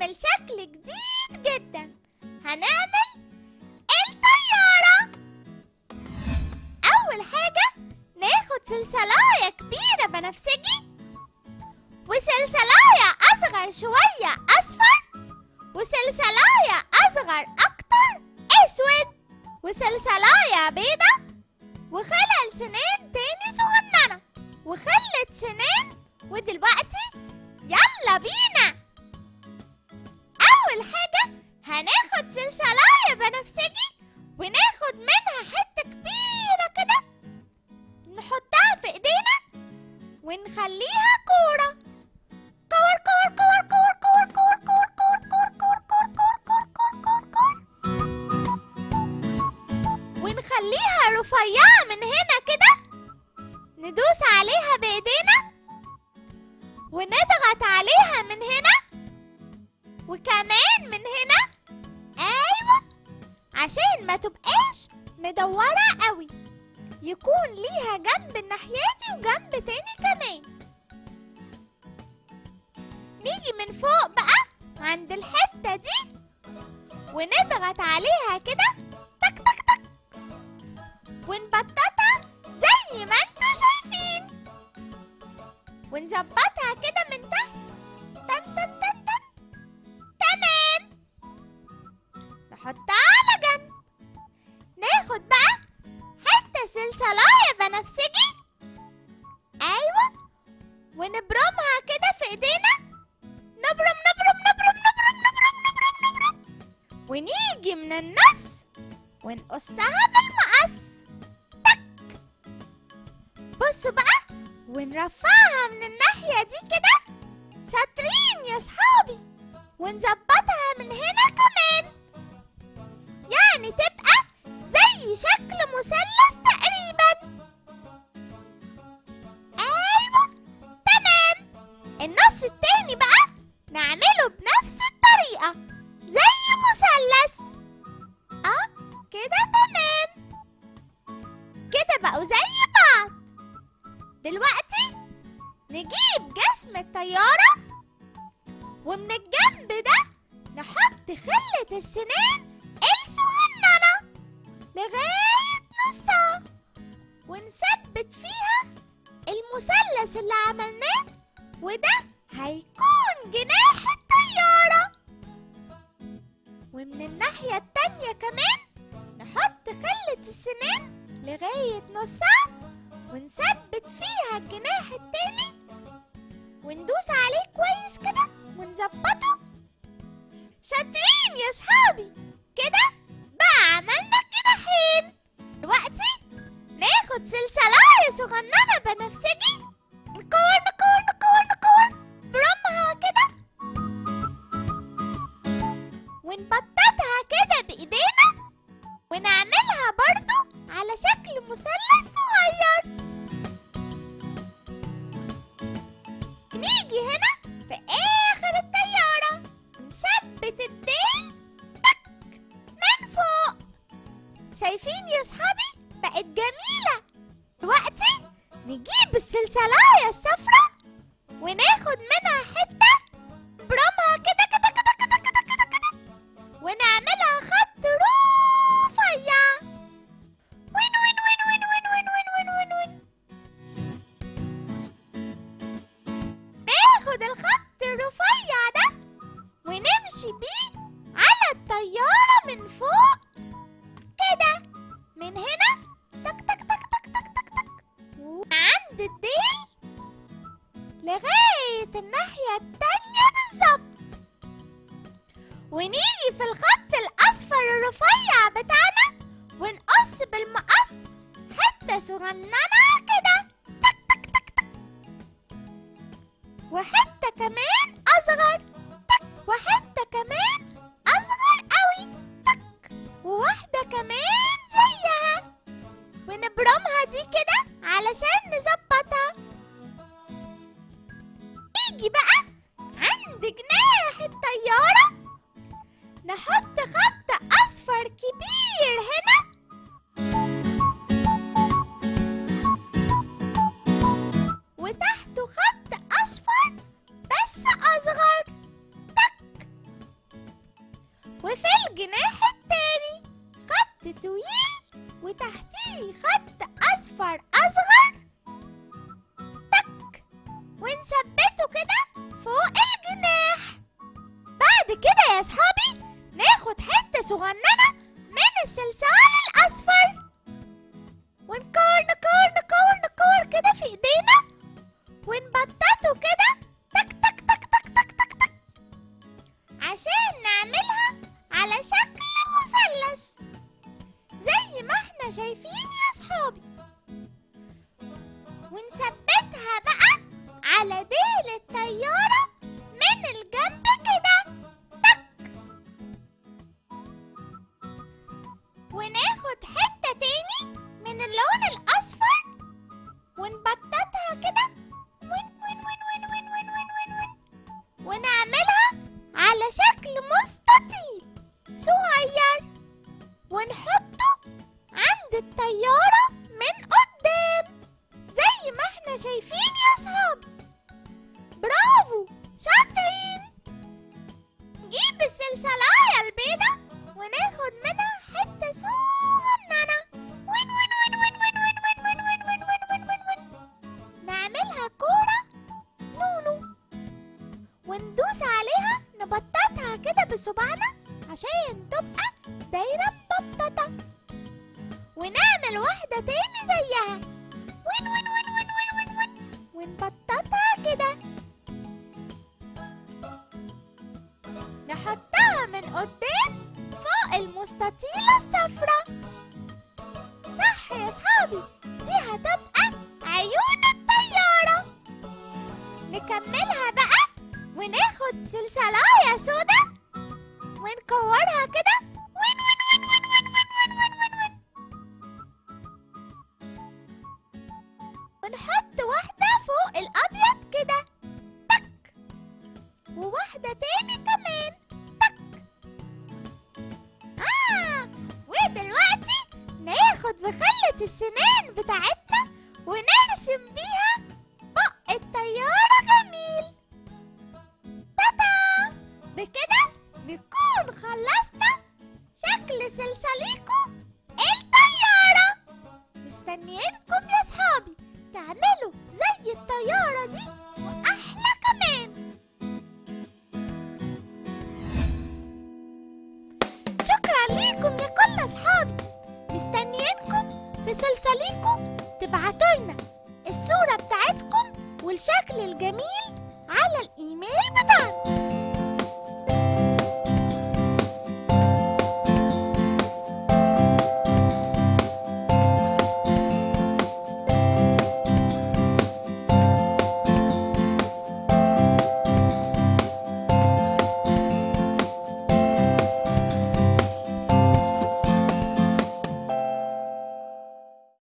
هنعمل شكل جديد جدا هنعمل الطيارة أول حاجة ناخد سلسلاية كبيرة بنفسجي وسلسلاية أصغر شوية أصفر وسلسلاية أصغر أكتر أسود وسلسلاية بيضة وخلل سنان تاني صغننة وخلت سنان ودلوقتي يلا بينا أول حاجة هناخد سلسلاية بنفسجي وناخد منها حتة كبيرة كده نحطها في ايدينا ونخليها كورة كور كور كور كور كور كور كور كور كور كور كور كور كور كور كور كور ونخليها رفيعة من هنا كده ندوس عليها بايدينا ونضغط عليها من هنا وكمان من هنا ايوه عشان ما تبقاش مدورة قوي يكون ليها جنب الناحيتي وجنب تاني كمان نيجي من فوق بقى عند الحتة دي ونضغط عليها كده تك تك تك ونبططها زي ما انتوا شايفين ونظبطها كده من تحت تن تن تن تن تمام نحطها على جنب ناخد بقى حتة سلسلاية بنفسجي أيوة ونبرمها كده في إيدينا نبرم نبرم نبرم نبرم نبرم نبرم نبرم ونيجي من النص ونقصها بالمقص تك بصوا بقى ونرفعها من الناحية دي كده شاطرين يا صحابي ونظبطها من هنا كمان يعني تبقى زي شكل مثلث تقريبا ايوه تمام النص التاني بقى نعمله بنفس الطريقة زي مثلث اه كده تمام كده بقوا زي بعض دلوقتي نجيب جسم الطيارة ومن الجنب ده نحط خلة السنان الصغننة لغاية نصها ونثبت فيها المثلث اللي عملناه وده هيكون جناح الطيارة ومن الناحية التانية كمان نحط خلة السنان لغاية نصها ونثبت فيها الجناح التاني وندوس عليه كويس كده ونظبطه شاطرين يا صحابي كده بقى عملنا الجناحين دلوقتي ناخد سلسلاية صغننة بنفسجي نكور نكور نكور نكور برمها كده ونبططها كده بإيدينا ونعملها برضو على شكل مثلث صغير نيجي هنا في آخر الطيارة نثبت الديل تك من فوق شايفين يا صحابي بقت جميلة دلوقتي نجيب السلسلاية الصفراء وناخد منها حتة برمها كده كده كده كده كده كده كده ونعملها خط رفيع وين وين وين وين وين وين وين وين وين وين ناخد الخط الرفيع ده ونمشي بيه على الطيارة من فوق كده من هنا تك تك تك تك تك تك تك عند الديل لغاية الناحية التانية بالظبط ونيجي في الخط الأصفر الرفيع بتاعنا ونقص بالمقص حتة صغننة كده تك تك تك تك وحتة كمان أصغر تك وحتة كمان أصغر قوي تك وواحدة كمان زيها ونبرمها دي كده علشان نظبطها نيجي بقى عند جناح الطيارة نحط خط أصفر كبير هنا وتحته خط أصفر بس أصغر تك وفي الجناح التاني خط طويل وتحتيه خط أصفر أصغر تك ونثبته كده فوق الجناح بعد كده يا صحابي ناخد حتة صغننة من الصلصال الأصفر ونكور نكور نكور نكور كده في إيدينا ونبططه كده تك تك تك تك تك تك تك عشان نعملها على شكل مثلث زي ما احنا شايفين يا صحابي ونثبتها بقى على ديل الطيارة من الجنب كده تك وناخد حتة تاني من اللون الأصفر ونبططها كده وين وين وين وين وين وين وين وين وين ونعملها على شكل مستطيل صغير ونحطه عند الطيارة من قدام زي ما احنا شايفين يا صحاب برافو شاطرين نجيب السلسلاية البيضة وناخد منها حتة صغننة وين وين وين وين وين وين وين وين وين وين وين وين وين وين نعملها كورة نونو وندوس عليها نبططها كده بصبعنا عشان تبقى دايرة مبططة ونعمل واحدة تاني زيها وين وين وين وين وين وين وين ونبططها كده نحطها من قدام فوق المستطيلة الصفراء صح يا صحابي دي هتبقى عيون الطيارة نكملها بقى وناخد سلسلاية سودا ونكورها كده وين وين وين وين وين وين وين وين وين وين ونحط واحدة فوق الأبيض كده تك وواحدة تاني كمان تك آه ودلوقتي ناخد بخلة السنان بتاعتنا ونرسم بيها بق الطيارة جميل تاتا بكده نكون خلصنا شكل سلسليكو الطيارة مستنيينكم يا صحابي تعملوا زي الطيارة دي وأحلى كمان شكرا ليكم يا كل أصحابي مستنيينكم في سلسليكو تبعتولنا الصورة بتاعتكم والشكل الجميل على الإيميل بتاعنا